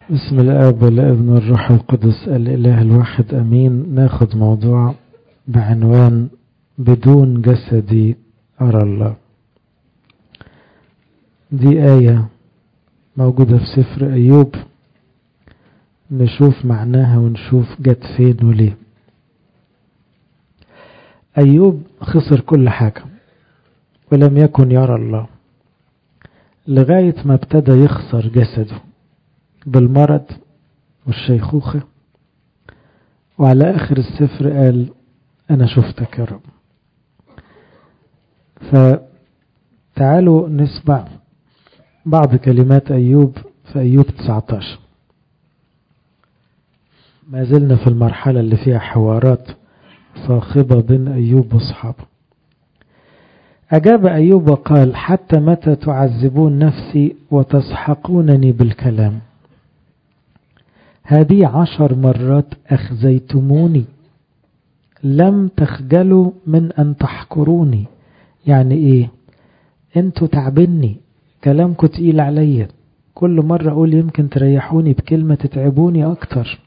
بسم الآب والابن والروح القدس الإله الواحد أمين ناخد موضوع بعنوان بدون جسدي أرى الله دي آية موجودة في سفر أيوب نشوف معناها ونشوف جت فين وليه أيوب خسر كل حاجة ولم يكن يرى الله لغاية ما ابتدى يخسر جسده بالمرض والشيخوخة وعلى آخر السفر قال أنا شفتك يا رب فتعالوا نسمع بعض كلمات أيوب في أيوب 19 ما زلنا في المرحلة اللي فيها حوارات صاخبة بين أيوب وأصحابه أجاب أيوب وقال حتى متى تعذبون نفسي وتسحقونني بالكلام هذه عشر مرات أخزيتموني لم تخجلوا من أن تحقروني يعني إيه أنتوا تعبني كلامكم تقيل عليا كل مرة أقول يمكن تريحوني بكلمة تتعبوني أكتر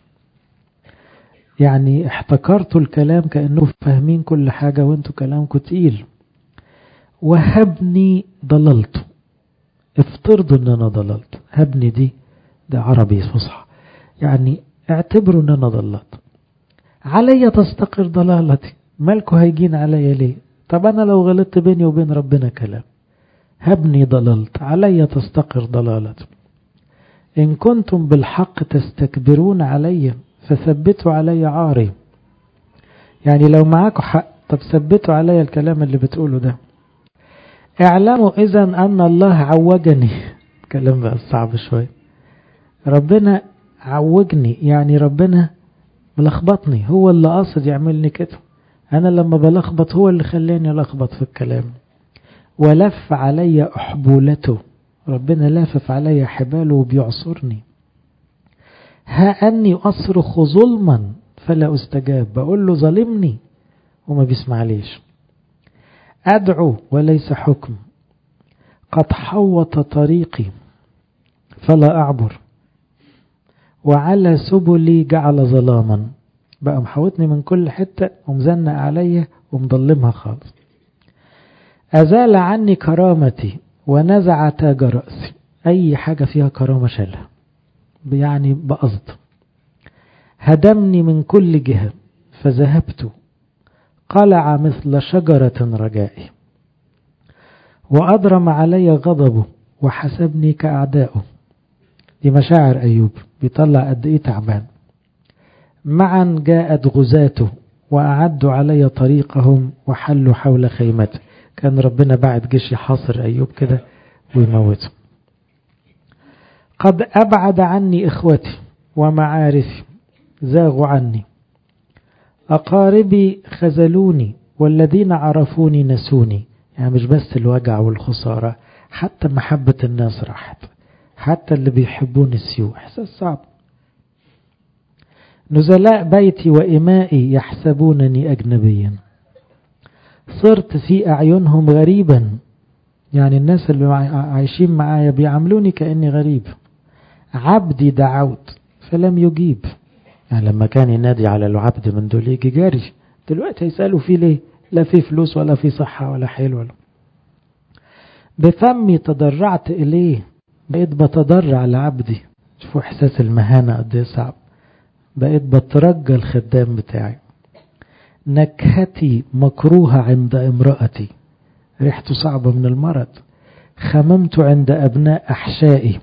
يعني احتكرتوا الكلام كأنه فاهمين كل حاجة وانتوا كلامكم تقيل وهبني ضللت افترضوا ان انا ضللت هبني دي ده عربي فصحى يعني اعتبروا ان انا ضللت علي تستقر ضلالتي مالكوا هيجين عليا ليه طب انا لو غلطت بيني وبين ربنا كلام هبني ضللت علي تستقر ضلالتي ان كنتم بالحق تستكبرون علي فثبتوا علي عاري يعني لو معاكم حق طب ثبتوا علي الكلام اللي بتقوله ده اعلموا اذا ان الله عوجني كلام بقى صعب شوية ربنا عوجني يعني ربنا ملخبطني هو اللي قاصد يعملني كده انا لما بلخبط هو اللي خلاني الخبط في الكلام ولف علي احبولته ربنا لافف علي حباله وبيعصرني ها أني أصرخ ظلما فلا أستجاب بقول له ظلمني وما بيسمعليش أدعو وليس حكم قد حوط طريقي فلا أعبر وعلى سبلي جعل ظلاما بقى محوطني من كل حتة ومزنق عليا ومضلمها خالص أزال عني كرامتي ونزع تاج رأسي أي حاجة فيها كرامة شالها يعني بقصد هدمني من كل جهة فذهبت قلع مثل شجرة رجائي وأضرم علي غضبه وحسبني كأعدائه دي مشاعر أيوب بيطلع قد إيه تعبان معا جاءت غزاته وأعدوا علي طريقهم وحلوا حول خيمته كان ربنا بعد جيش يحاصر أيوب كده ويموته قد أبعد عني إخوتي ومعارفي زاغوا عني أقاربي خذلوني والذين عرفوني نسوني يعني مش بس الوجع والخسارة حتى محبة الناس راحت حتى اللي بيحبوني السيوء إحساس صعب نزلاء بيتي وإمائي يحسبونني أجنبيا صرت في أعينهم غريبا يعني الناس اللي عايشين معايا بيعاملوني كأني غريب عبدي دعوت فلم يجيب يعني لما كان ينادي على العبد من دول يجي جاري دلوقتي هيسألوا فيه ليه لا في فلوس ولا في صحة ولا حيل ولا بفمي تضرعت إليه بقيت بتضرع لعبدي شوفوا إحساس المهانة قد إيه صعب بقيت بترجى الخدام بتاعي نكهتي مكروهة عند امرأتي ريحته صعبة من المرض خممت عند أبناء أحشائي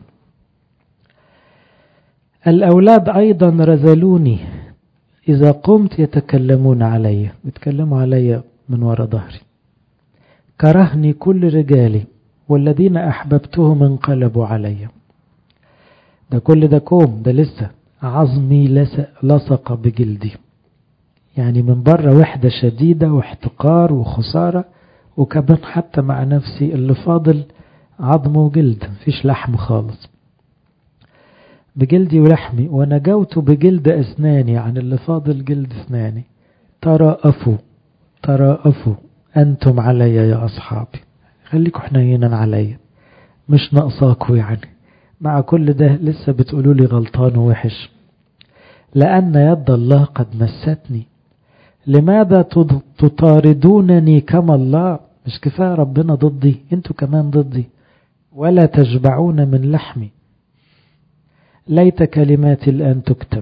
الأولاد أيضا رزلوني إذا قمت يتكلمون علي بيتكلموا علي من وراء ظهري كرهني كل رجالي والذين أحببتهم انقلبوا علي ده كل ده كوم ده لسه عظمي لصق بجلدي يعني من بره وحدة شديدة واحتقار وخسارة وكمان حتى مع نفسي اللي فاضل عظم وجلد مفيش لحم خالص بجلدي ولحمي ونجوت بجلد أسناني عن اللي فاضل جلد أسناني تراءفوا تراءفوا أنتم علي يا أصحابي خليكوا حنينا عليا مش ناقصاكوا يعني مع كل ده لسه بتقولوا لي غلطان ووحش لأن يد الله قد مستني لماذا تطاردونني كما الله مش كفاية ربنا ضدي انتوا كمان ضدي ولا تشبعون من لحمي ليت كلماتي الآن تكتب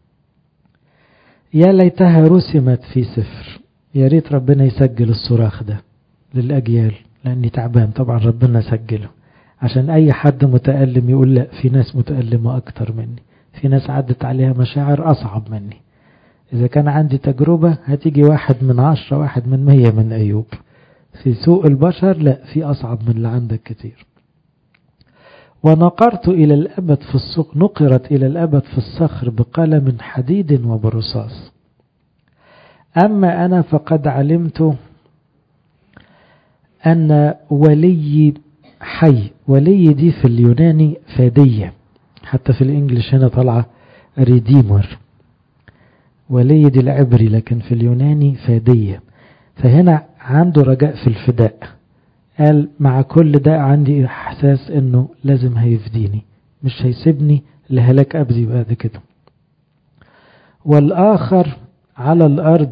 يا ليتها رسمت في سفر يا ريت ربنا يسجل الصراخ ده للأجيال لأني تعبان طبعا ربنا سجله عشان أي حد متألم يقول لا في ناس متألمة أكتر مني في ناس عدت عليها مشاعر أصعب مني إذا كان عندي تجربة هتيجي واحد من عشرة واحد من مية من أيوب في سوء البشر لا في أصعب من اللي عندك كتير ونقرت إلى الأبد في السوق نقرت إلى الأبد في الصخر بقلم حديد وبرصاص أما أنا فقد علمت أن ولي حي ولي دي في اليوناني فادية حتى في الإنجليش هنا طلع ريديمر ولي دي العبري لكن في اليوناني فادية فهنا عنده رجاء في الفداء قال مع كل ده عندي احساس انه لازم هيفديني مش هيسيبني لهلاك ابدي بعد كده والاخر على الارض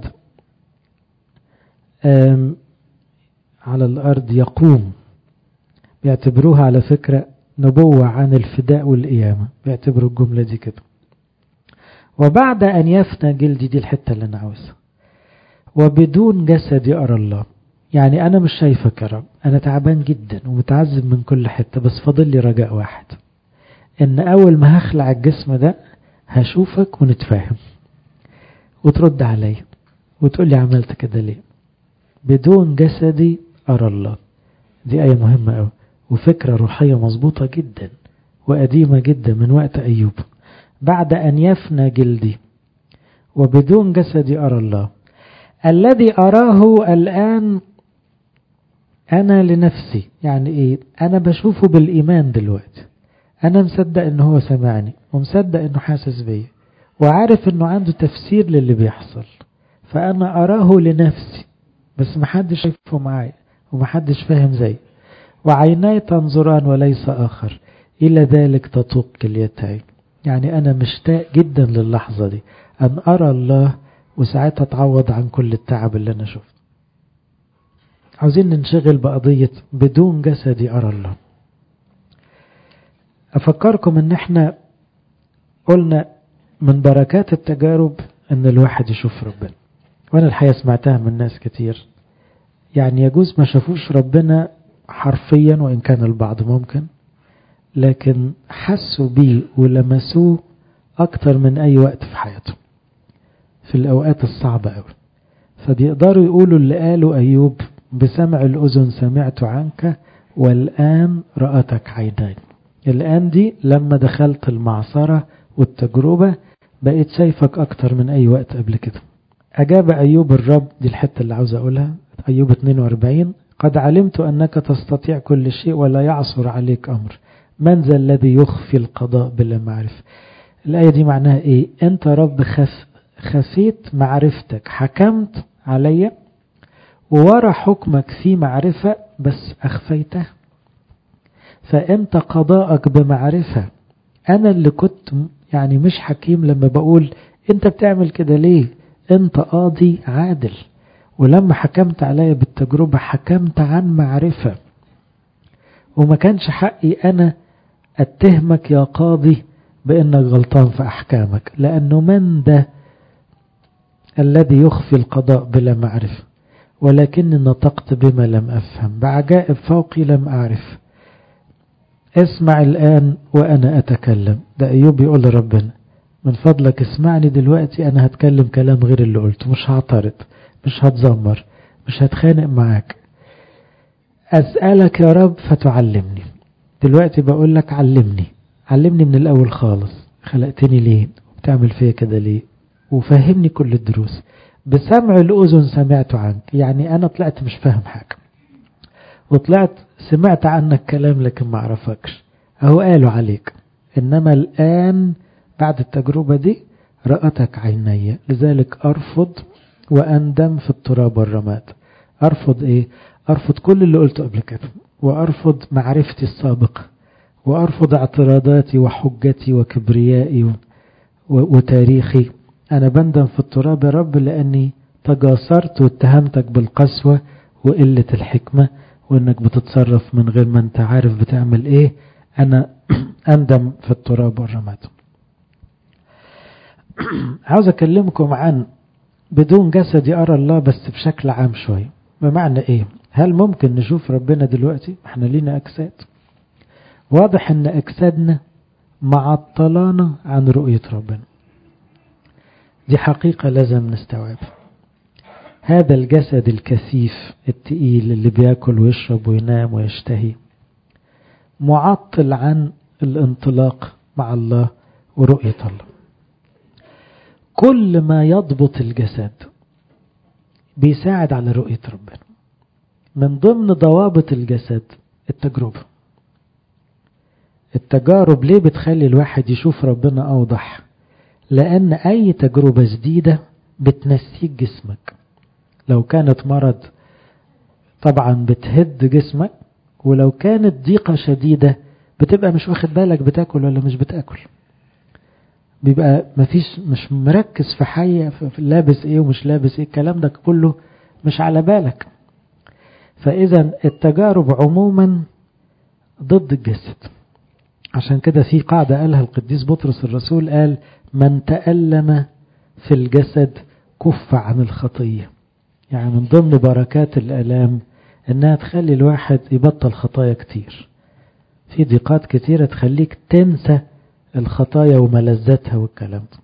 على الارض يقوم بيعتبروها على فكرة نبوة عن الفداء والقيامة بيعتبروا الجملة دي كده وبعد أن يفنى جلدي دي الحتة اللي أنا عاوزها وبدون جسدي أرى الله يعني أنا مش شايفك يا رب أنا تعبان جدا ومتعذب من كل حتة بس فاضل لي رجاء واحد إن أول ما هخلع الجسم ده هشوفك ونتفاهم وترد عليا وتقول لي عملت كده ليه بدون جسدي أرى الله دي آية مهمة أوي وفكرة روحية مظبوطة جدا وقديمة جدا من وقت أيوب بعد أن يفنى جلدي وبدون جسدي أرى الله الذي أراه الآن أنا لنفسي يعني إيه أنا بشوفه بالإيمان دلوقتي أنا مصدق إن هو سمعني ومصدق إنه حاسس بيا وعارف إنه عنده تفسير للي بيحصل فأنا أراه لنفسي بس محدش شايفه معايا ومحدش فاهم زي وعيناي تنظران وليس آخر إلى ذلك تطوق كليتي يعني أنا مشتاق جدا للحظة دي أن أرى الله وساعتها تعوض عن كل التعب اللي أنا شفته عاوزين ننشغل بقضية بدون جسدي أرى الله أفكركم أن احنا قلنا من بركات التجارب أن الواحد يشوف ربنا وأنا الحقيقة سمعتها من ناس كتير يعني يجوز ما شافوش ربنا حرفيا وإن كان البعض ممكن لكن حسوا بيه ولمسوه أكتر من أي وقت في حياتهم في الأوقات الصعبة أوي فبيقدروا يقولوا اللي قالوا أيوب بسمع الأذن سمعت عنك والآن رأتك عيناي الآن دي لما دخلت المعصرة والتجربة بقيت شايفك أكتر من أي وقت قبل كده أجاب أيوب الرب دي الحتة اللي عاوز أقولها أيوب 42 قد علمت أنك تستطيع كل شيء ولا يعصر عليك أمر من ذا الذي يخفي القضاء بلا معرفة الآية دي معناها إيه أنت رب خف خفيت معرفتك حكمت علي وورا حكمك في معرفة بس أخفيته فأنت قضاءك بمعرفة أنا اللي كنت يعني مش حكيم لما بقول أنت بتعمل كده ليه أنت قاضي عادل ولما حكمت عليا بالتجربة حكمت عن معرفة وما كانش حقي أنا أتهمك يا قاضي بأنك غلطان في أحكامك لأنه من ده الذي يخفي القضاء بلا معرفة ولكني نطقت بما لم أفهم بعجائب فوقي لم أعرف اسمع الآن وأنا أتكلم ده أيوب يقول لربنا من فضلك اسمعني دلوقتي أنا هتكلم كلام غير اللي قلته مش هعترض مش هتزمر مش هتخانق معاك أسألك يا رب فتعلمني دلوقتي بقول لك علمني علمني من الأول خالص خلقتني ليه وبتعمل فيا كده ليه وفهمني كل الدروس بسمع الأذن سمعت عنك يعني أنا طلعت مش فاهم حاجة وطلعت سمعت عنك كلام لكن ما عرفكش أهو قالوا عليك إنما الآن بعد التجربة دي رأتك عيني لذلك أرفض وأندم في التراب والرماد أرفض إيه أرفض كل اللي قلته قبل كده وأرفض معرفتي السابقة وأرفض اعتراضاتي وحجتي وكبريائي وتاريخي أنا بندم في التراب يا رب لأني تجاسرت واتهمتك بالقسوة وقلة الحكمة وإنك بتتصرف من غير ما أنت عارف بتعمل إيه أنا أندم في التراب والرماد عاوز أكلمكم عن بدون جسد أرى الله بس بشكل عام شوية بمعنى إيه هل ممكن نشوف ربنا دلوقتي احنا لينا أجساد واضح ان أجسادنا معطلانا عن رؤية ربنا دي حقيقة لازم نستوعبها هذا الجسد الكثيف التقيل اللي بياكل ويشرب وينام ويشتهي معطل عن الانطلاق مع الله ورؤية الله كل ما يضبط الجسد بيساعد على رؤية ربنا من ضمن ضوابط الجسد التجربة التجارب ليه بتخلي الواحد يشوف ربنا أوضح لأن أي تجربة جديدة بتنسيك جسمك لو كانت مرض طبعا بتهد جسمك ولو كانت ضيقة شديدة بتبقى مش واخد بالك بتاكل ولا مش بتاكل بيبقى مفيش مش مركز في حي في لابس ايه ومش لابس ايه الكلام ده كله مش على بالك فاذا التجارب عموما ضد الجسد عشان كده في قاعدة قالها القديس بطرس الرسول قال من تألم في الجسد كف عن الخطية يعني من ضمن بركات الألام انها تخلي الواحد يبطل خطايا كتير في ضيقات كتيرة تخليك تنسى الخطايا وملذاتها والكلام ده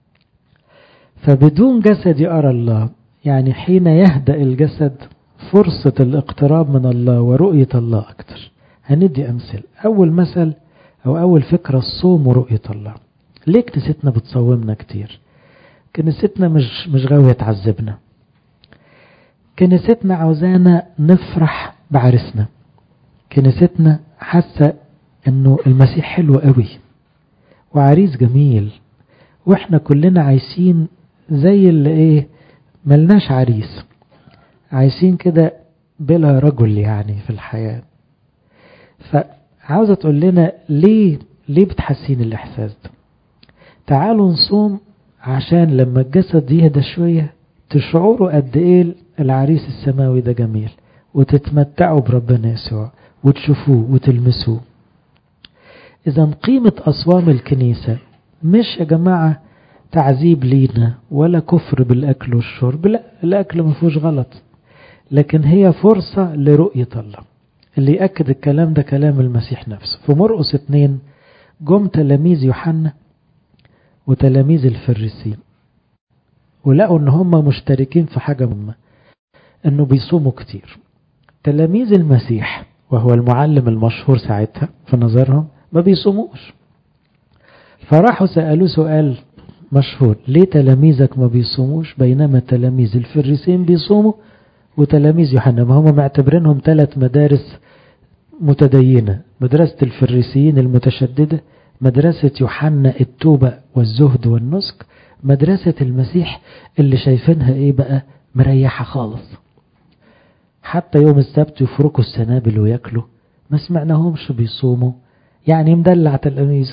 فبدون جسد أرى الله يعني حين يهدأ الجسد فرصة الاقتراب من الله ورؤية الله أكتر هندي أمثل أول مثل أو أول فكرة الصوم ورؤية الله ليه كنيستنا بتصومنا كتير كنيستنا مش مش غاوية تعذبنا كنيستنا عاوزانا نفرح بعرسنا كنيستنا حاسة انه المسيح حلو قوي وعريس جميل واحنا كلنا عايشين زي اللي ايه ملناش عريس عايشين كده بلا رجل يعني في الحياة فعاوزة تقول لنا ليه ليه بتحسين الإحساس ده تعالوا نصوم عشان لما الجسد يهدى شوية تشعروا قد ايه العريس السماوي ده جميل وتتمتعوا بربنا يسوع وتشوفوه وتلمسوه إذا قيمة أصوام الكنيسة مش يا جماعة تعذيب لينا ولا كفر بالأكل والشرب لا الأكل ما فيهوش غلط لكن هي فرصة لرؤية الله اللي يأكد الكلام ده كلام المسيح نفسه في مرقس اتنين جم تلاميذ يوحنا وتلاميذ الفريسين ولقوا ان هم مشتركين في حاجة مهمة انه بيصوموا كتير تلاميذ المسيح وهو المعلم المشهور ساعتها في نظرهم ما بيصوموش فراحوا سألوه سؤال مشهور ليه تلاميذك ما بيصوموش بينما تلاميذ الفريسين بيصوموا وتلاميذ يوحنا ما هم معتبرينهم ثلاث مدارس متدينة مدرسة الفريسيين المتشددة مدرسة يوحنا التوبة والزهد والنسك مدرسة المسيح اللي شايفينها ايه بقى مريحة خالص حتى يوم السبت يفركوا السنابل وياكلوا ما سمعناهمش بيصوموا يعني مدلع تلاميذه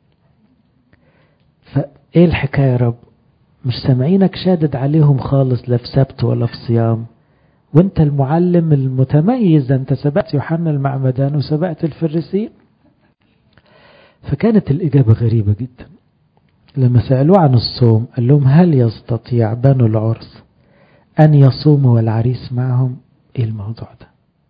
فايه الحكاية يا رب مش سامعينك شادد عليهم خالص لا في سبت ولا في صيام وانت المعلم المتميز انت سبقت يوحنا المعمدان وسبقت الفريسين فكانت الإجابة غريبة جدا لما سألوه عن الصوم قال لهم هل يستطيع بنو العرس أن يصوموا والعريس معهم إيه الموضوع ده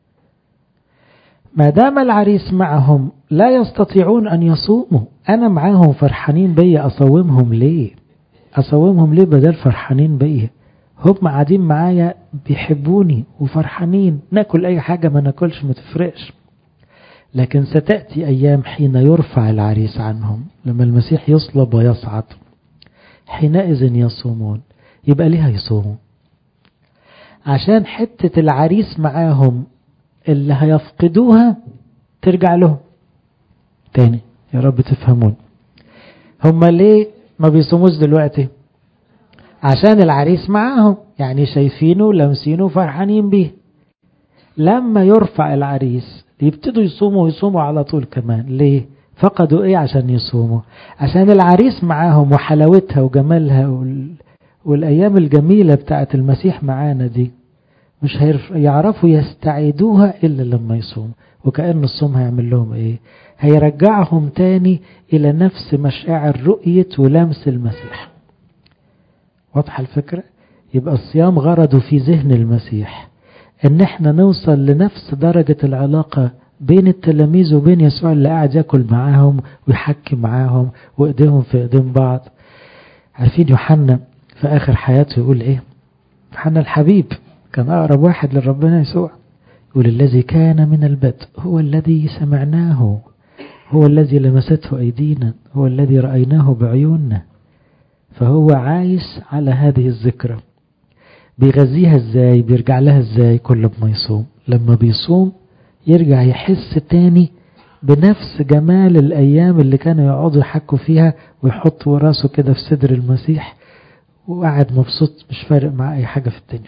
ما دام العريس معهم لا يستطيعون أن يصوموا أنا معاهم فرحانين بيا أصومهم ليه أصومهم ليه بدل فرحانين بيا هم قاعدين معايا بيحبوني وفرحانين ناكل أي حاجة ما ناكلش ما تفرقش لكن ستأتي أيام حين يرفع العريس عنهم لما المسيح يصلب ويصعد حينئذ يصومون يبقى ليه يصوموا عشان حتة العريس معاهم اللي هيفقدوها ترجع لهم تاني يا رب تفهمون هم ليه ما بيصوموش دلوقتي عشان العريس معاهم يعني شايفينه لمسينه فرحانين بيه لما يرفع العريس يبتدوا يصوموا ويصوموا على طول كمان ليه فقدوا ايه عشان يصوموا عشان العريس معاهم وحلاوتها وجمالها وال... والايام الجميلة بتاعت المسيح معانا دي مش هيعرفوا يستعيدوها الا لما يصوموا وكأن الصوم هيعمل لهم ايه هيرجعهم تاني الى نفس مشاعر رؤية ولمس المسيح واضحة الفكرة يبقى الصيام غرضه في ذهن المسيح ان احنا نوصل لنفس درجة العلاقة بين التلاميذ وبين يسوع اللي قاعد ياكل معاهم ويحكي معاهم وايديهم في ايدين بعض عارفين يوحنا في اخر حياته يقول ايه يوحنا الحبيب كان اقرب واحد لربنا يسوع يقول الذي كان من البدء هو الذي سمعناه هو الذي لمسته ايدينا هو الذي رايناه بعيوننا فهو عايش على هذه الذكرى بيغذيها ازاي بيرجع لها ازاي كل ما يصوم لما بيصوم يرجع يحس تاني بنفس جمال الأيام اللي كانوا يقعدوا يحكوا فيها ويحطوا راسه كده في صدر المسيح وقعد مبسوط مش فارق مع أي حاجة في الدنيا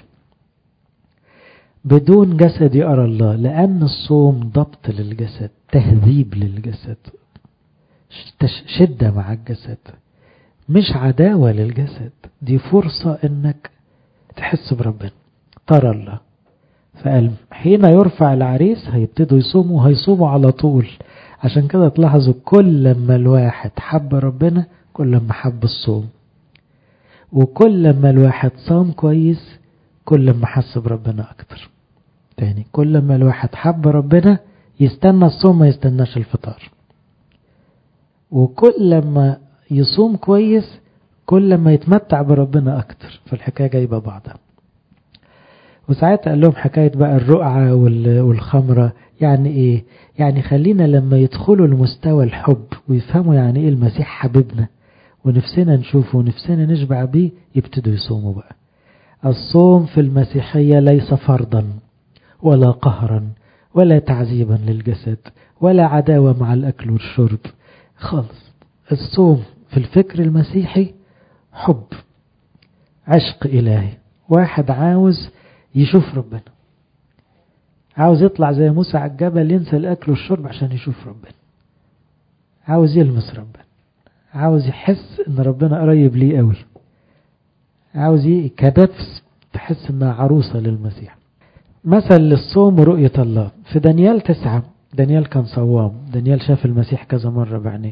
بدون جسد يرى الله لأن الصوم ضبط للجسد تهذيب للجسد شدة مع الجسد مش عداوة للجسد دي فرصة انك تحس بربنا ترى الله فقال حين يرفع العريس هيبتدوا يصوموا هيصوموا على طول عشان كده تلاحظوا كل لما الواحد حب ربنا كل لما حب الصوم وكل لما الواحد صام كويس كل لما حس بربنا اكتر تاني كل لما الواحد حب ربنا يستنى الصوم ما يستناش الفطار وكل لما يصوم كويس كل لما يتمتع بربنا اكتر فالحكايه جايبه بعضها وساعات قال لهم حكاية بقى الرقعة والخمرة يعني ايه يعني خلينا لما يدخلوا لمستوى الحب ويفهموا يعني ايه المسيح حبيبنا ونفسنا نشوفه ونفسنا نشبع بيه يبتدوا يصوموا بقى الصوم في المسيحية ليس فرضا ولا قهرا ولا تعذيبا للجسد ولا عداوة مع الأكل والشرب خالص الصوم في الفكر المسيحي حب عشق إلهي واحد عاوز يشوف ربنا عاوز يطلع زي موسى على الجبل ينسى الأكل والشرب عشان يشوف ربنا عاوز يلمس ربنا عاوز يحس ان ربنا قريب ليه قوي عاوز كنفس تحس انها عروسة للمسيح مثل للصوم ورؤية الله في دانيال تسعة دانيال كان صوام دانيال شاف المسيح كذا مرة بعينيه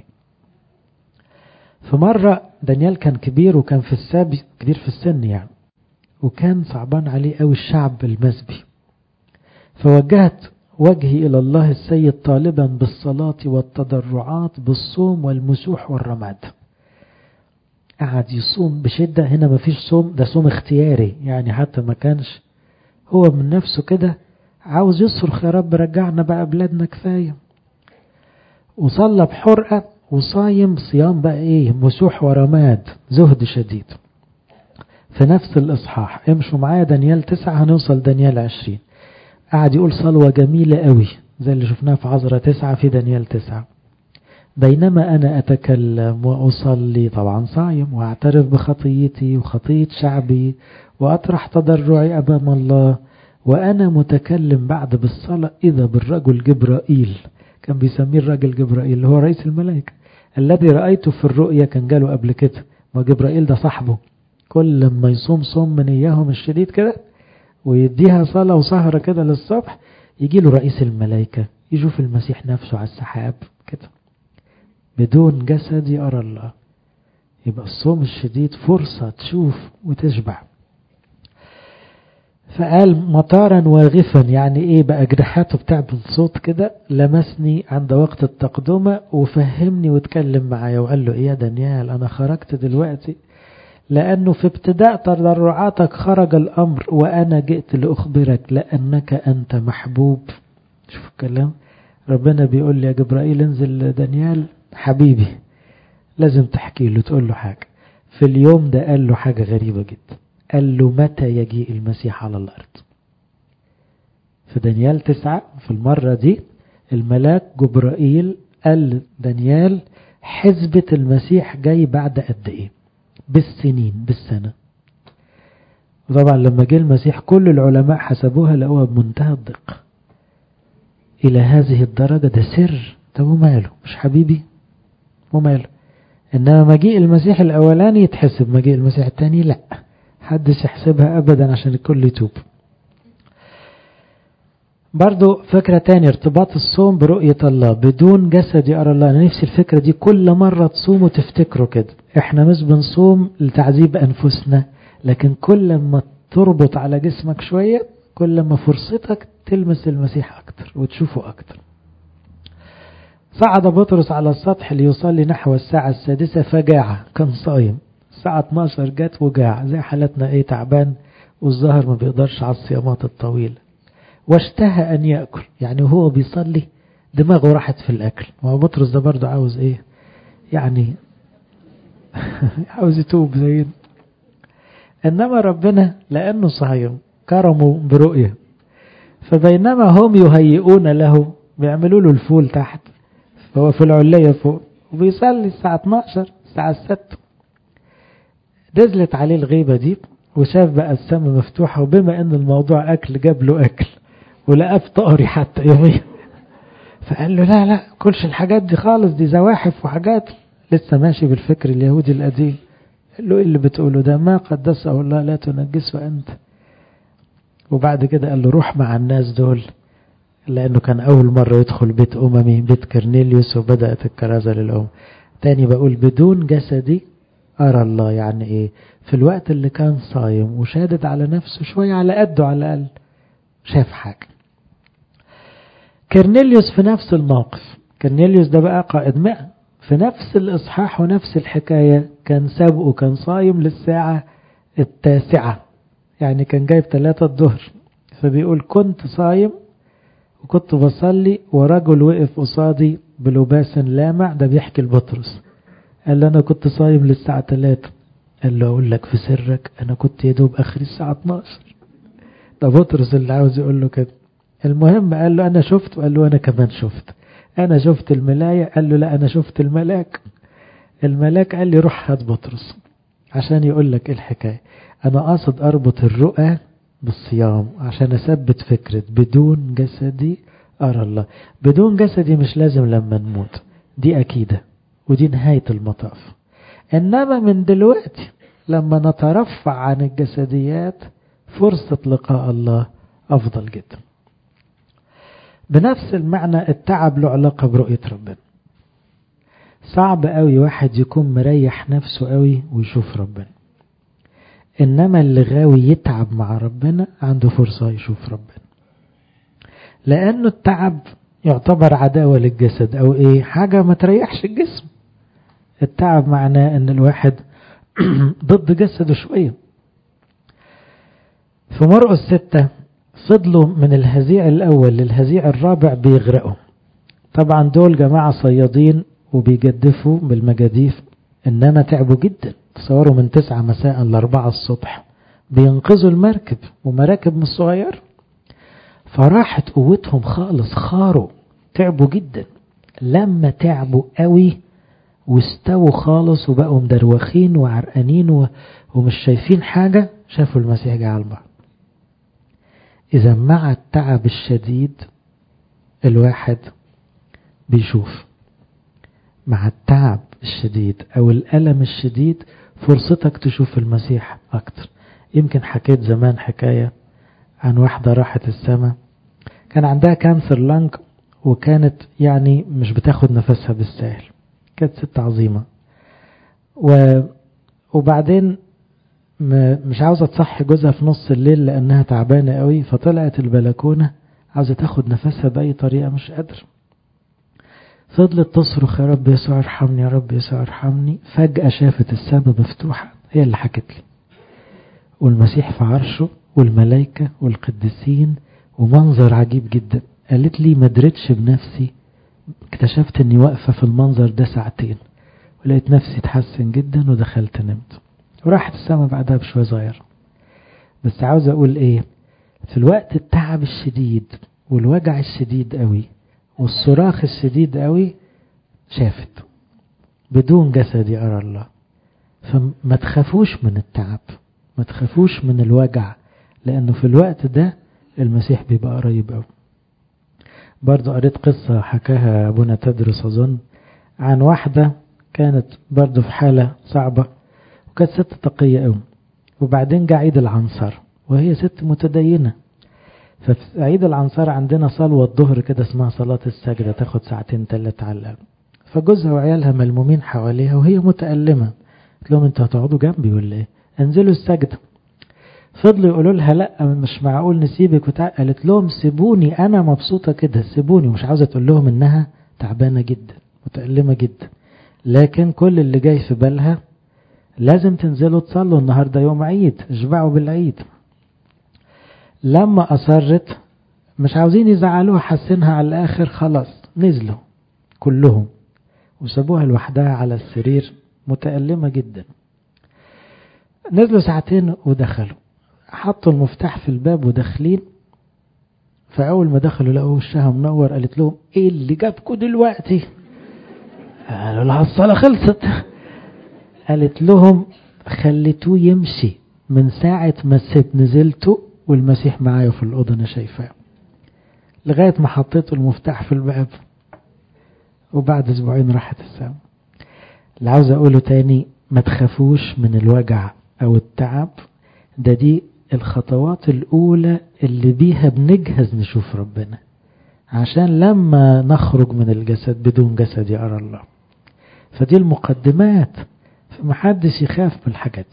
في مرة دانيال كان كبير وكان في السابي كبير في السن يعني وكان صعبان عليه قوي الشعب المسبي فوجهت وجهي إلى الله السيد طالبا بالصلاة والتضرعات بالصوم والمسوح والرماد قعد يصوم بشدة هنا ما فيش صوم ده صوم اختياري يعني حتى ما كانش هو من نفسه كده عاوز يصرخ يا رب رجعنا بقى بلادنا كفاية وصلى بحرقة وصايم صيام بقى ايه مسوح ورماد زهد شديد في نفس الإصحاح امشوا معايا دانيال تسعة هنوصل دانيال عشرين قعد يقول صلوة جميلة قوي زي اللي شفناها في عذرة تسعة في دانيال تسعة بينما أنا أتكلم وأصلي طبعا صايم وأعترف بخطيتي وخطية شعبي وأطرح تضرعي أمام الله وأنا متكلم بعد بالصلاة إذا بالرجل جبرائيل كان بيسميه الرجل جبرائيل اللي هو رئيس الملائكة الذي رأيته في الرؤية كان جاله قبل كده ما جبرائيل ده صاحبه كل لما يصوم صوم من إياهم الشديد كده ويديها صلاة وسهرة كده للصبح يجي له رئيس الملائكة يشوف المسيح نفسه على السحاب كده بدون جسد يرى الله يبقى الصوم الشديد فرصة تشوف وتشبع فقال مطارا واغفا يعني ايه بقى جناحاته بتعمل صوت كده لمسني عند وقت التقدمة وفهمني واتكلم معايا وقال له ايه يا دانيال انا خرجت دلوقتي لأنه في ابتداء تضرعاتك خرج الأمر وأنا جئت لأخبرك لأنك أنت محبوب شوف الكلام ربنا بيقول لي يا جبرائيل انزل دانيال حبيبي لازم تحكي له تقول له حاجة في اليوم ده قال له حاجة غريبة جدا قال له متى يجيء المسيح على الأرض في دانيال تسعة في المرة دي الملاك جبرائيل قال دانيال حزبة المسيح جاي بعد قد ايه بالسنين بالسنة وطبعا لما جه المسيح كل العلماء حسبوها لقوها بمنتهى الدقة إلى هذه الدرجة ده سر طب وماله مش حبيبي وماله إنما مجيء المسيح الأولاني يتحسب مجيء المسيح الثاني لا حدش يحسبها أبدا عشان الكل يتوب برضو فكرة تانية ارتباط الصوم برؤية الله بدون جسد يرى الله أنا نفسي الفكرة دي كل مرة تصوموا تفتكروا كده احنا مش بنصوم لتعذيب أنفسنا لكن كل ما تربط على جسمك شوية كل ما فرصتك تلمس المسيح أكتر وتشوفه أكتر صعد بطرس على السطح ليصلي نحو الساعة السادسة فجاع كان صايم الساعة 12 جت وجاع زي حالتنا ايه تعبان والظهر ما بيقدرش على الصيامات الطويلة واشتهى أن يأكل يعني هو بيصلي دماغه راحت في الأكل ما بطرس ده برضه عاوز إيه يعني عاوز يتوب زينا إنما ربنا لأنه صايم كرمه برؤية فبينما هم يهيئون له بيعملوا له الفول تحت فهو في العلية فوق وبيصلي الساعة 12 الساعة 6 نزلت عليه الغيبة دي وشاف بقى السماء مفتوحة وبما ان الموضوع اكل جاب له اكل ولقاه فطاري حتى يوميا فقال له لا لا كلش الحاجات دي خالص دي زواحف وحاجات لسه ماشي بالفكر اليهودي القديم قال له ايه اللي بتقوله ده ما قدسه الله لا تنجسه انت وبعد كده قال له روح مع الناس دول لانه كان اول مرة يدخل بيت اممي بيت كرنيليوس وبدأت الكرازة للأم تاني بقول بدون جسدي أرى الله يعني إيه في الوقت اللي كان صايم وشادد على نفسه شوية على قده على الأقل شاف حاجة كرنيليوس في نفس الموقف كرنيليوس ده بقى قائد مئة في نفس الإصحاح ونفس الحكاية كان سابقه كان صايم للساعة التاسعة يعني كان جايب ثلاثة الظهر فبيقول كنت صايم وكنت بصلي ورجل وقف قصادي بلباس لامع ده بيحكي لبطرس قال له أنا كنت صايم للساعة 3 قال له أقول لك في سرك أنا كنت يدوب آخر الساعة 12 ده بطرس اللي عاوز يقول له كده المهم قال له أنا شفت وقال له أنا كمان شفت أنا شفت الملاية قال له لا أنا شفت الملاك الملاك قال لي روح هات بطرس عشان يقول لك إيه الحكاية أنا قاصد أربط الرؤى بالصيام عشان أثبت فكرة بدون جسدي أرى الله بدون جسدي مش لازم لما نموت دي أكيدة ودي نهاية المطاف إنما من دلوقتي لما نترفع عن الجسديات فرصة لقاء الله أفضل جدا بنفس المعنى التعب له علاقة برؤية ربنا صعب قوي واحد يكون مريح نفسه قوي ويشوف ربنا إنما اللي غاوي يتعب مع ربنا عنده فرصة يشوف ربنا لأنه التعب يعتبر عداوة للجسد أو إيه حاجة ما تريحش الجسم التعب معناه ان الواحد ضد جسده شوية في مرقس ستة فضلوا من الهزيع الأول للهزيع الرابع بيغرقوا طبعا دول جماعة صيادين وبيجدفوا بالمجاديف إنما تعبوا جدا تصوروا من تسعة مساء لأربعة الصبح بينقذوا المركب ومراكب مش صغير فراحت قوتهم خالص خاروا تعبوا جدا لما تعبوا قوي واستووا خالص وبقوا مدروخين وعرقانين و... ومش شايفين حاجة شافوا المسيح جه على البحر إذا مع التعب الشديد الواحد بيشوف مع التعب الشديد أو الألم الشديد فرصتك تشوف المسيح أكتر يمكن حكيت زمان حكاية عن واحدة راحت السماء كان عندها كانسر لانج وكانت يعني مش بتاخد نفسها بالسهل كانت ست عظيمة و... وبعدين م... مش عاوزة تصحي جوزها في نص الليل لأنها تعبانة قوي فطلعت البلكونة عاوزة تاخد نفسها بأي طريقة مش قادرة فضلت تصرخ يا رب يسوع ارحمني يا رب يسوع ارحمني فجأة شافت السماء مفتوحة هي اللي حكت لي والمسيح في عرشه والملائكة والقديسين ومنظر عجيب جدا قالت لي ما درتش بنفسي اكتشفت اني واقفة في المنظر ده ساعتين ولقيت نفسي اتحسن جدا ودخلت نمت وراحت السما بعدها بشوية صغير بس عاوز اقول ايه في الوقت التعب الشديد والوجع الشديد قوي والصراخ الشديد قوي شافت بدون جسد أرى الله فما تخافوش من التعب ما تخافوش من الوجع لأنه في الوقت ده المسيح بيبقى قريب قوي برضو قريت قصة حكاها أبونا تدرس أظن عن واحدة كانت برضو في حالة صعبة وكانت ست تقية قوي وبعدين جه عيد العنصر وهي ست متدينة ففي عيد العنصر عندنا صلوة الظهر كده اسمها صلاة السجدة تاخد ساعتين ثلاثة على الأقل فجوزها وعيالها ملمومين حواليها وهي متألمة قلت لهم انتوا هتقعدوا جنبي ولا ايه انزلوا السجدة فضلوا يقولوا لها لا مش معقول نسيبك وتع... قالت لهم سيبوني انا مبسوطة كده سيبوني ومش عاوزة تقول لهم انها تعبانة جدا متألمة جدا لكن كل اللي جاي في بالها لازم تنزلوا تصلوا النهاردة يوم عيد اشبعوا بالعيد لما أصرت مش عاوزين يزعلوها حاسينها على الآخر خلاص نزلوا كلهم وسابوها لوحدها على السرير متألمة جدا نزلوا ساعتين ودخلوا حطوا المفتاح في الباب وداخلين فأول ما دخلوا لقوا وشها منور قالت لهم ايه اللي جابكوا دلوقتي قالوا لها الصلاة خلصت قالت لهم خليتوه يمشي من ساعة ما الست نزلتوا والمسيح معايا في الأوضة أنا شايفاه لغاية ما حطيت المفتاح في الباب وبعد أسبوعين راحت السما اللي عاوز أقوله تاني ما تخافوش من الوجع أو التعب ده دي الخطوات الأولى اللي بيها بنجهز نشوف ربنا عشان لما نخرج من الجسد بدون جسد يرى الله فدي المقدمات فمحدش يخاف من الحاجات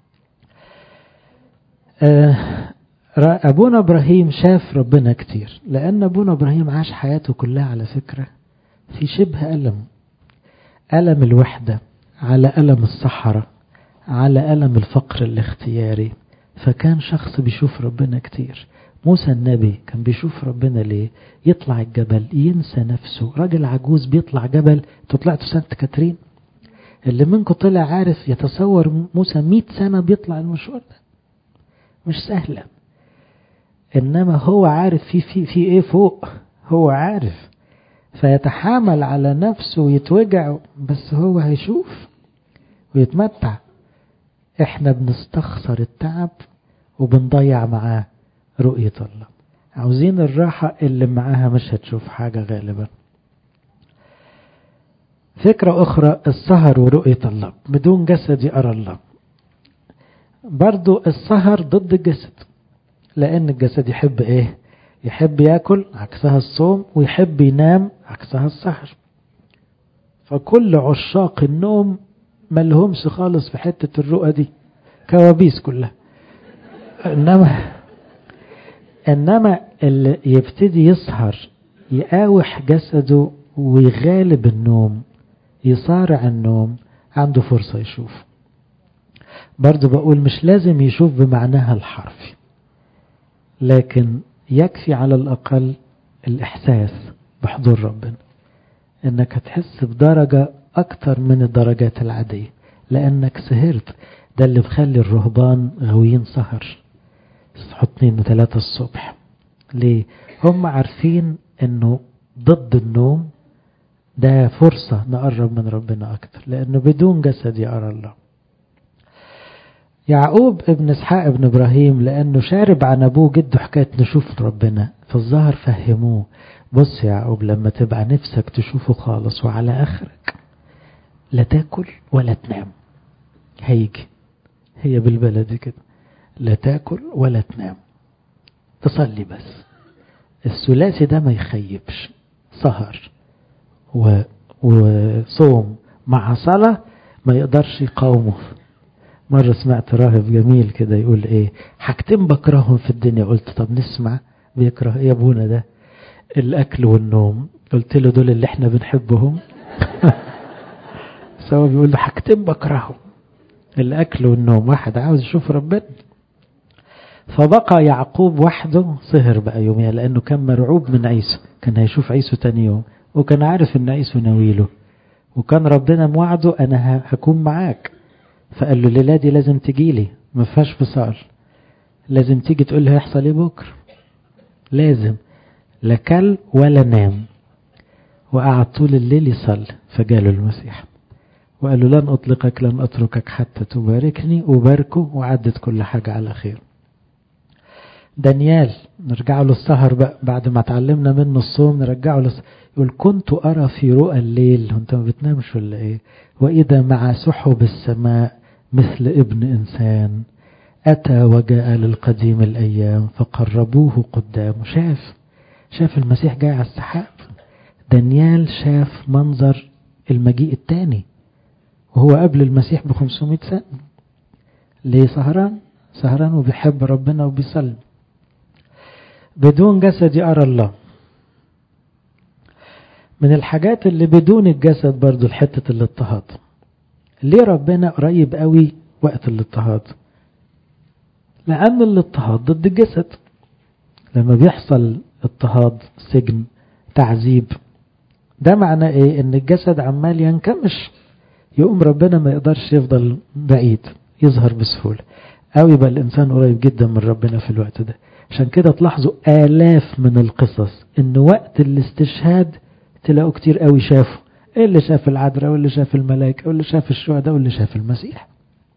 أبونا إبراهيم شاف ربنا كتير لأن أبونا إبراهيم عاش حياته كلها على فكرة في شبه ألم ألم الوحدة على ألم الصحراء على ألم الفقر الاختياري فكان شخص بيشوف ربنا كتير موسى النبي كان بيشوف ربنا ليه يطلع الجبل ينسى نفسه راجل عجوز بيطلع جبل طلعتوا سانت كاترين اللي منكم طلع عارف يتصور موسى مئة سنة بيطلع المشوار ده مش سهلة إنما هو عارف في في في إيه فوق هو عارف فيتحامل على نفسه ويتوجع بس هو هيشوف ويتمتع احنا بنستخسر التعب وبنضيع معاه رؤية الله عاوزين الراحة اللي معاها مش هتشوف حاجة غالبا فكرة أخرى السهر ورؤية الله بدون جسد أرى الله برضو السهر ضد الجسد لأن الجسد يحب إيه يحب يأكل عكسها الصوم ويحب ينام عكسها السهر فكل عشاق النوم ملهمش خالص في حتة الرؤى دي كوابيس كلها إنما إنما اللي يبتدي يسهر يقاوح جسده ويغالب النوم يصارع النوم عنده فرصة يشوف برضو بقول مش لازم يشوف بمعناها الحرفي لكن يكفي على الأقل الإحساس بحضور ربنا إنك هتحس بدرجة أكتر من الدرجات العادية لأنك سهرت ده اللي بخلي الرهبان غاويين سهر يصحوا اتنين وتلاتة الصبح ليه هم عارفين انه ضد النوم ده فرصة نقرب من ربنا أكتر لأنه بدون جسد يرى الله يعقوب ابن اسحاق ابن ابراهيم لانه شارب عن ابوه جده حكايه نشوف ربنا فالظاهر فهموه بص يا يعقوب لما تبقى نفسك تشوفه خالص وعلى اخرك لا تاكل ولا تنام هيجي هي بالبلدي كده لا تاكل ولا تنام تصلي بس الثلاثي ده ما يخيبش سهر و... وصوم مع صلاة ما يقدرش يقاومه مرة سمعت راهب جميل كده يقول ايه حاجتين بكرههم في الدنيا قلت طب نسمع بيكره ايه ابونا ده الاكل والنوم قلت له دول اللي احنا بنحبهم سوا بيقول له حاجتين بكرههم الاكل والنوم واحد عاوز يشوف ربنا فبقى يعقوب وحده سهر بقى يوميا لانه كان مرعوب من عيسو كان هيشوف عيسو تاني يوم وكان عارف ان عيسو ناويله وكان ربنا موعده انا هكون معاك فقال له الليلة دي لازم تجيلي ما فيهاش فصال لازم تيجي تقول له هيحصل ايه بكره لازم لا كل ولا نام وقعد طول الليل يصلي فجاله المسيح وقال له لن أطلقك لن أتركك حتى تباركني وباركه وعدت كل حاجة على خير دانيال نرجع له السهر بقى بعد ما اتعلمنا منه الصوم نرجعه له يقول كنت أرى في رؤى الليل أنت ما بتنامش ولا إيه وإذا مع سحب السماء مثل ابن إنسان أتى وجاء للقديم الأيام فقربوه قدامه شاف شاف المسيح جاي على السحاب دانيال شاف منظر المجيء الثاني وهو قبل المسيح ب 500 سنة ليه سهران سهران وبيحب ربنا وبيصلي بدون جسد أرى الله من الحاجات اللي بدون الجسد برضو الحتة الاضطهاد ليه ربنا قريب قوي وقت الاضطهاد لأن الاضطهاد ضد الجسد لما بيحصل اضطهاد سجن تعذيب ده معناه ايه ان الجسد عمال ينكمش يقوم ربنا ما يقدرش يفضل بعيد يظهر بسهولة او يبقى الانسان قريب جدا من ربنا في الوقت ده عشان كده تلاحظوا آلاف من القصص ان وقت الاستشهاد تلاقوا كتير قوي شافوا اللي شاف العذراء واللي شاف الملائكة واللي شاف الشهداء واللي شاف المسيح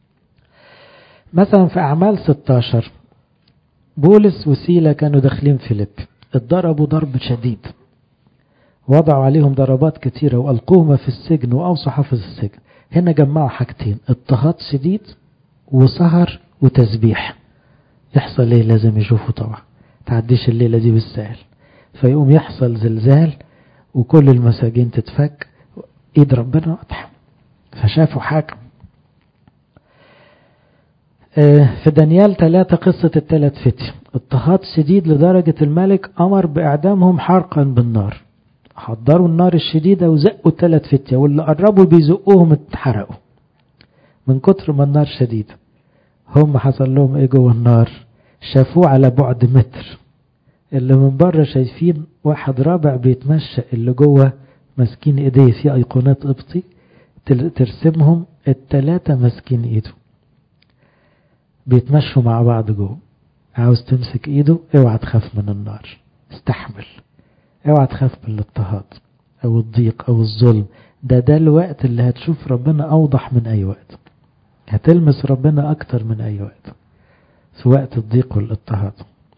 مثلا في أعمال 16 بولس وسيلة كانوا داخلين فيليب اتضربوا ضرب شديد وضعوا عليهم ضربات كتيرة وألقوهما في السجن وأوصوا حافظ السجن هنا جمعوا حاجتين اضطهاد شديد وسهر وتسبيح يحصل ايه لازم يشوفوا طبعا تعديش الليلة دي بالسهل فيقوم يحصل زلزال وكل المساجين تتفك ايد ربنا واضحة فشافوا حاجة في دانيال ثلاثة قصة الثلاث فتي اضطهاد شديد لدرجة الملك أمر بإعدامهم حرقا بالنار حضروا النار الشديدة وزقوا الثلاث فتية واللي قربوا بيزقوهم اتحرقوا من كتر ما النار شديدة هم حصل لهم ايه جوه النار شافوه على بعد متر اللي من بره شايفين واحد رابع بيتمشى اللي جوه ماسكين ايديه في ايقونات قبطي ترسمهم التلاتة ماسكين ايده بيتمشوا مع بعض جوه عاوز تمسك ايده اوعى تخاف من النار استحمل اوعى تخاف من الاضطهاد او الضيق او الظلم ده ده الوقت اللي هتشوف ربنا اوضح من اي وقت هتلمس ربنا اكتر من اي وقت في وقت الضيق والاضطهاد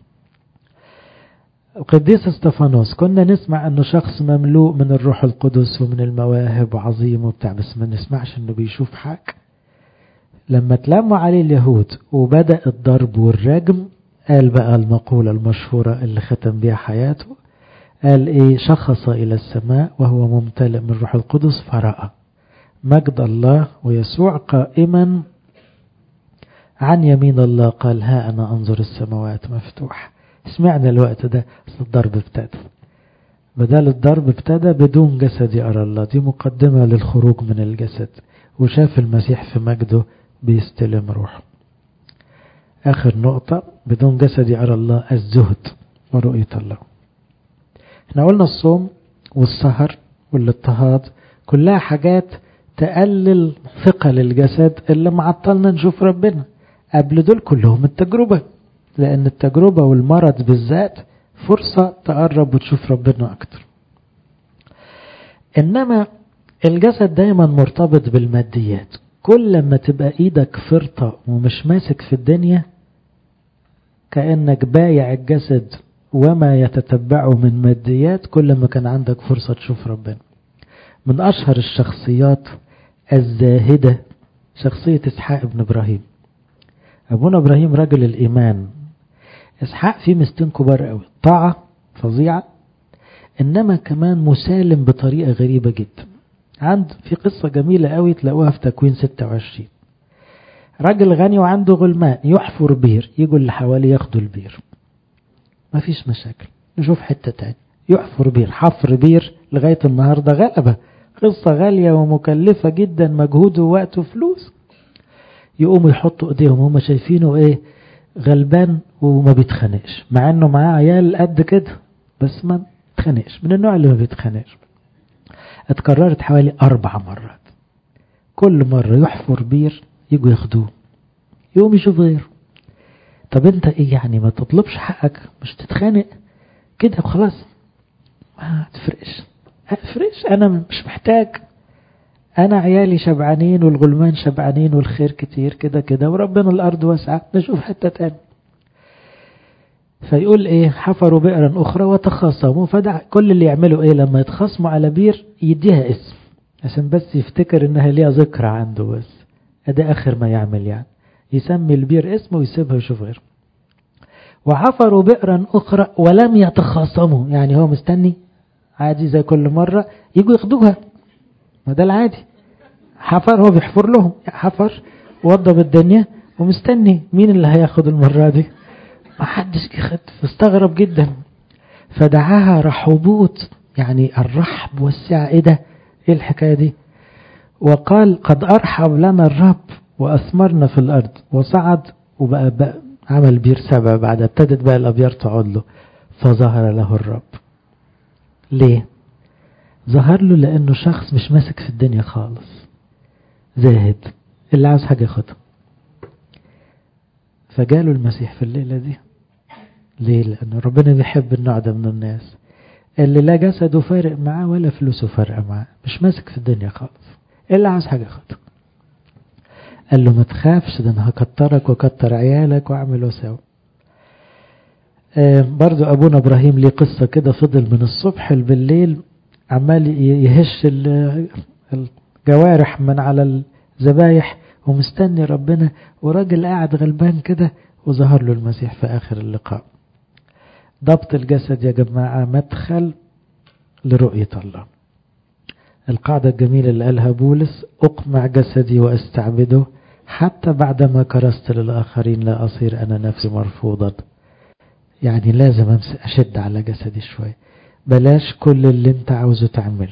قديس استفانوس كنا نسمع انه شخص مملوء من الروح القدس ومن المواهب وعظيم وبتاع بس ما نسمعش انه بيشوف حاجة لما تلموا عليه اليهود وبدأ الضرب والرجم قال بقى المقولة المشهورة اللي ختم بها حياته قال ايه شخص الى السماء وهو ممتلئ من روح القدس فرأى مجد الله ويسوع قائما عن يمين الله قال ها انا انظر السماوات مفتوحه سمعنا الوقت ده الضرب ابتدى بدل الضرب ابتدى بدون جسد يرى الله دي مقدمة للخروج من الجسد وشاف المسيح في مجده بيستلم روحه آخر نقطة بدون جسد يرى الله الزهد ورؤية الله احنا قلنا الصوم والسهر والاضطهاد كلها حاجات تقلل ثقل الجسد اللي معطلنا نشوف ربنا قبل دول كلهم التجربة لأن التجربة والمرض بالذات فرصة تقرب وتشوف ربنا أكتر إنما الجسد دايما مرتبط بالماديات كل لما تبقى إيدك فرطة ومش ماسك في الدنيا كأنك بايع الجسد وما يتتبعه من ماديات كل ما كان عندك فرصة تشوف ربنا من أشهر الشخصيات الزاهدة شخصية إسحاق بن إبراهيم أبونا إبراهيم رجل الإيمان إسحاق فيه مستين كبار قوي طاعة فظيعة إنما كمان مسالم بطريقة غريبة جدا عند في قصة جميلة قوي تلاقوها في تكوين 26 راجل غني وعنده غلمان يحفر بير يجوا اللي حواليه ياخدوا البير مفيش مشاكل نشوف حتة تاني يحفر بير حفر بير لغاية النهاردة غلبة قصة غالية ومكلفة جدا مجهود ووقت وفلوس يقوموا يحطوا ايديهم هم شايفينه ايه غلبان وما بيتخانقش مع انه معاه عيال قد كده بس ما بيتخانقش من النوع اللي ما بيتخانقش اتكررت حوالي اربع مرات كل مرة يحفر بير يجوا ياخدوه يقوم يشوف غيره طب انت ايه يعني ما تطلبش حقك مش تتخانق كده وخلاص ما تفرقش تفرقش انا مش محتاج انا عيالي شبعانين والغلمان شبعانين والخير كتير كده كده وربنا الارض واسعة نشوف حتة تاني فيقول ايه حفروا بئرا اخرى وتخاصموا فدع كل اللي يعملوا ايه لما يتخاصموا على بير يديها اسم عشان بس يفتكر انها ليها ذكرى عنده بس ده اخر ما يعمل يعني يسمي البير اسمه ويسيبها ويشوف غيره وحفروا بئرا اخرى ولم يتخاصموا يعني هو مستني عادي زي كل مرة يجوا ياخدوها ما ده العادي حفر هو بيحفر لهم حفر وضب الدنيا ومستني مين اللي هياخد المرة دي ما حدش ياخد فاستغرب جدا فدعاها رحبوت يعني الرحب والسعة ايه ده ايه الحكاية دي وقال قد ارحب لنا الرب واثمرنا في الارض وصعد وبقى بقى عمل بير سبع بعد ابتدت بقى الابيار تقعد له فظهر له الرب ليه ظهر له لانه شخص مش ماسك في الدنيا خالص زاهد اللي عاوز حاجة ياخدها فجاله المسيح في الليلة دي ليه لأن ربنا بيحب النوع ده من الناس اللي لا جسده فارق معاه ولا فلوسه فارقة معاه مش ماسك في الدنيا خالص اللي عاوز حاجة ياخدها قال له ما تخافش ده انا هكترك وكتر عيالك واعمل واسوي آه برضو ابونا ابراهيم ليه قصة كده فضل من الصبح بالليل عمال يهش الجوارح من على الذبايح ومستني ربنا وراجل قاعد غلبان كده وظهر له المسيح في آخر اللقاء ضبط الجسد يا جماعة مدخل لرؤية الله القاعدة الجميلة اللي قالها بولس أقمع جسدي وأستعبده حتى بعدما كرست للآخرين لا أصير أنا نفسي مرفوضا يعني لازم أشد على جسدي شوية بلاش كل اللي انت عاوزه تعمله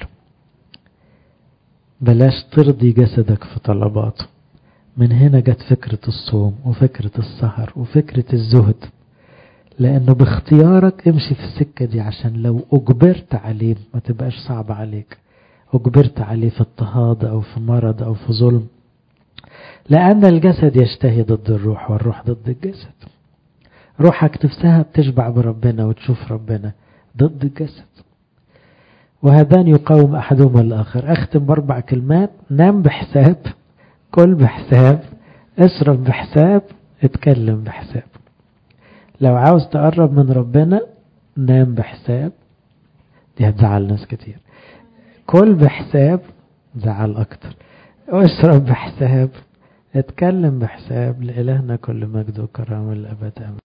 بلاش ترضي جسدك في طلباته من هنا جت فكرة الصوم وفكرة السهر وفكرة الزهد لأنه باختيارك امشي في السكة دي عشان لو أجبرت عليه ما تبقاش صعب عليك أجبرت عليه في اضطهاد أو في مرض أو في ظلم لأن الجسد يشتهي ضد الروح والروح ضد الجسد روحك نفسها بتشبع بربنا وتشوف ربنا ضد الجسد وهذان يقاوم أحدهما الآخر أختم بأربع كلمات نام بحساب كل بحساب اشرب بحساب اتكلم بحساب لو عاوز تقرب من ربنا نام بحساب دي هتزعل ناس كتير كل بحساب زعل أكتر واشرب بحساب اتكلم بحساب لإلهنا كل مجد وكرامة الأبد أمين